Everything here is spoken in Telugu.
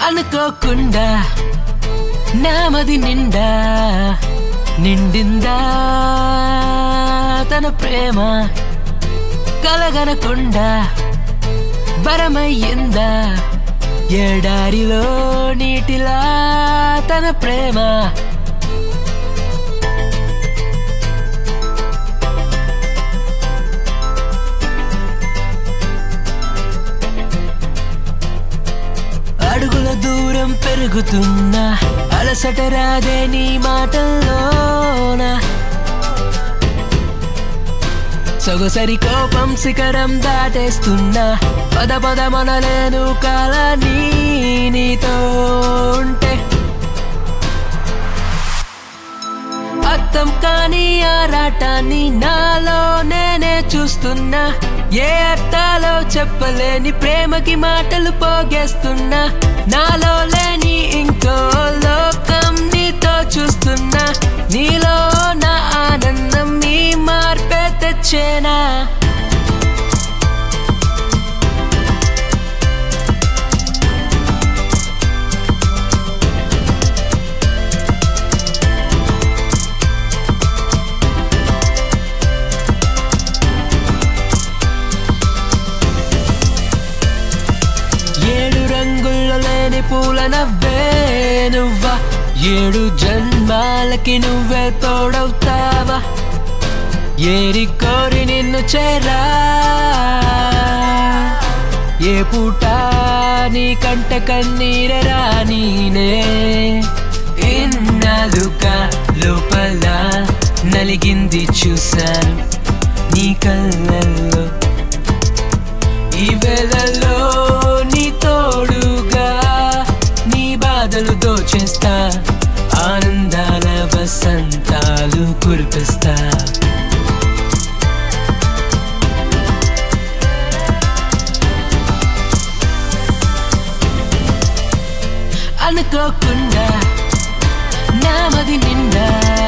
అనుకోకుండా నామది నిండా నిండిందా తన ప్రేమ కలగనకుండా వరమయ్యిందా ఎడారిలో నీటిలా తన ప్రేమ అడుగుల దూరం పెరుగుతున్నా అలసట రాదే నీ మాటల్లోనా సొగసరి కోపం శిఖరం దాటేస్తున్నా పద పద మనలేను కాలని నీతో ఉంటే అర్థం కాని ఆరాటాన్ని నాలో నేనే చూస్తున్నా ఏ అర్థాలో చెప్పలేని ప్రేమకి మాటలు పోగేస్తున్నా నాలో లేని ఇంకో లోకం నీతో చూస్తున్నా నీలో నా ఆనందం నీ మార్పే తెచ్చేనా ఏడు రంగుల్లో లేని పూల నవ్వే నువ్వా ఏడు జన్మాలకి నువ్వే తోడవుతావా ఏరి కోరి నిన్ను చేరా ఏ పూట నీ కంట కన్నీర రానీనే ఇన్నాళ్ళుగా లోపల నలిగింది చూశాను నీ కళ్ళల్లో ఈ వేళల్లో నీ తోడుగా నీ బాధలు దోచేస్తా ఆనందాల వసంతాలు కురిపిస్తా అనుకోకుండా నామది నిండా